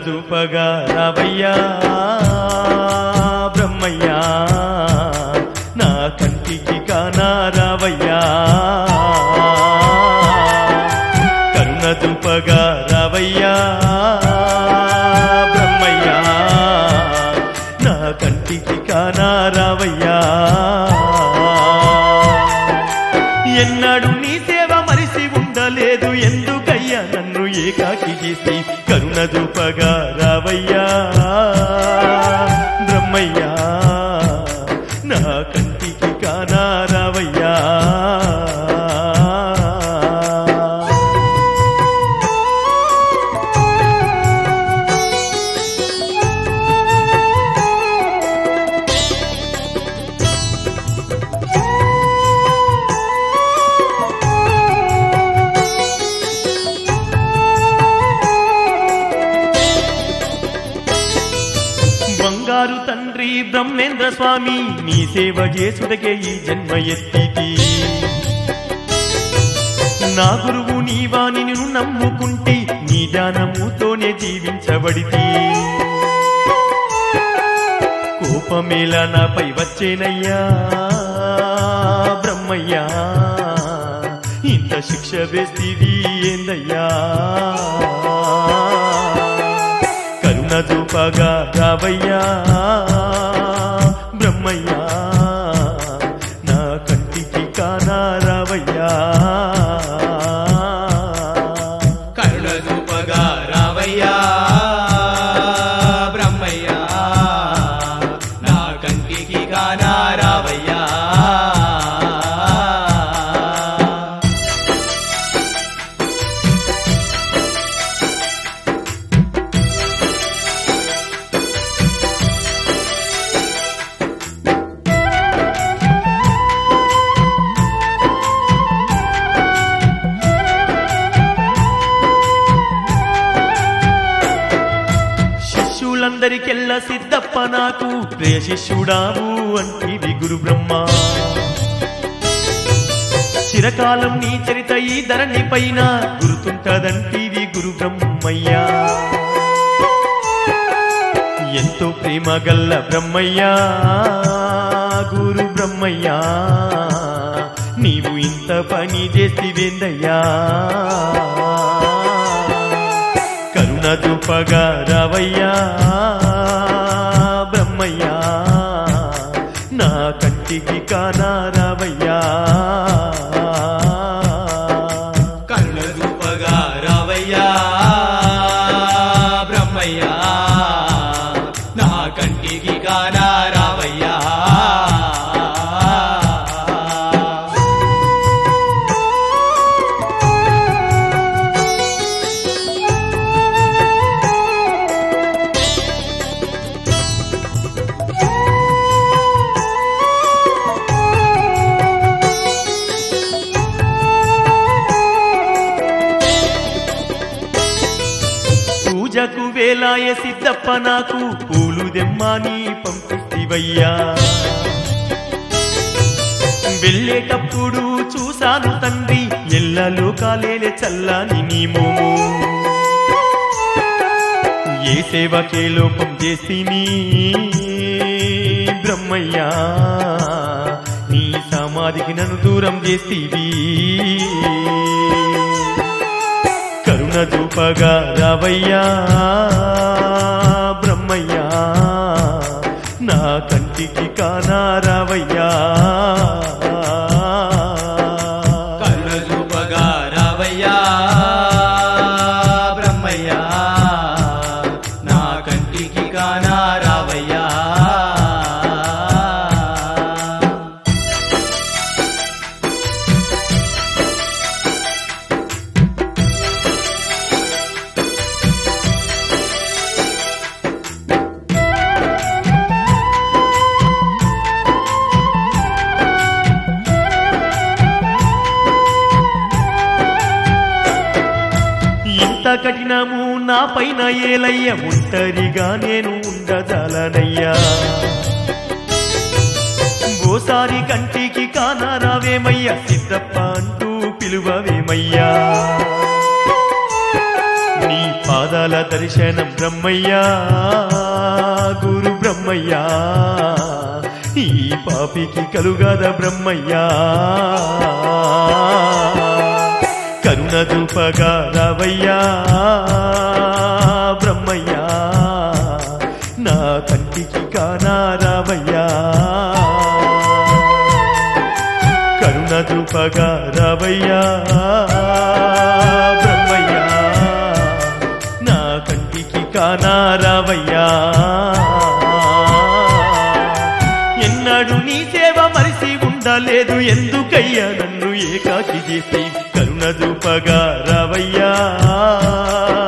చూపగా రావయ్యా బ్రహ్మయ్యా నా కంటికి కానా రావయ్యా కరుణ చూపగా రావయ్యా బ్రహ్మయ్యా నా కంటికి కానా రావయ్యా ఎన్నాడు నీ సేవ మరిసి ఉండలేదు ఎందుకయ్యా నన్ను ఏకాకి చేసి కరుణ చూపగా రావయ్యా బ్రహ్మయ్యా నా కంటికి కానా రావయ్యా బంగారు తండ్రి బ్రహ్మేంద్ర స్వామి నీ సేవ చేసుటకే ఈ జన్మ ఎత్తితి నా గురువు నీవాని నిన్ను నమ్ముకుంటే నీ ధ్యానముతోనే జీవించబడితి కోపమేలా నాపై వచ్చేనయ్యా బ్రహ్మయ్యా ఇంత శిక్ష వేస్తివి ఏందయ్యా కరుణ చూపగా రావయ్యా బ్రహ్మయ్యా నా కంటికి కానా రావయ్యా కరుణ చూపగా రావయ్యా బ్రహ్మయ్యా నా కంటికి కానా రావయ్యా శిష్యులందరికెల్లా సిద్ధప్ప నాకు ప్రియ శిష్యుడావు అంటివి గురు బ్రహ్మ చిరకాలం నీ చరిత ఈ ధరణి పైన గుర్తుంటదంటివి గురు బ్రహ్మయ్యా ఎంతో ప్రేమ గల్ల బ్రహ్మయ్యా గురు బ్రహ్మయ్యా నీవు ఇంత పని చేసివేందయ్యా కరుణ చూపగా రావయ్యా బ్రహ్మయ్యా నా కంటికి కానా రావయ్యా కరుణ చూపగా రావయ్యా బ్రహ్మయ్యా నా కంటికి కానా రావయ్యా పూజకు వేలాయ సిద్ధప్ప నాకు పూలు దెమ్మాని పంపిస్తివయ్యా వెళ్ళేటప్పుడు చూశాను తండ్రి ఎల్లలో కాలేలే చల్లని నీ మోము ఏ సేవకే లోపం చేసిని బ్రహ్మయ్యా నీ సమాధికి నన్ను దూరం చేసివి కరుణ చూపగా రావయ్యా బ్రహ్మయ్యా నా కంటికి కానా రావయ్యా కరుణ చూపగా రావయ్యా బ్రహ్మయ్యా నా కంటికి కానా రావయ్యా ఇంత కఠినము నా పైన ఏలయ్య ఒంటరిగా నేను ఉండజాలనయ్యా ఓసారి కంటికి కానా రావేమయ్యా సిద్ధప్ప అంటూ పిలువవేమయ్యా నీ పాదాల దర్శనం బ్రహ్మయ్యా గురు బ్రహ్మయ్యా ఈ పాపికి కలుగాద బ్రహ్మయ్యా కరుణ చూపగా రావయ్యా బ్రహ్మయ్యా నా కంటికి కానా రావయ్యా కరుణ చూపగా రావయ్యా బ్రహ్మయ్యా నా కంటికి కానా రావయ్యా ఎన్నడు నీ సేవ మరిసి ఉండలేదు ఎందుకయ్యా నన్ను ఏకాకి చేసి కరుణ చూపగా రావయ్యా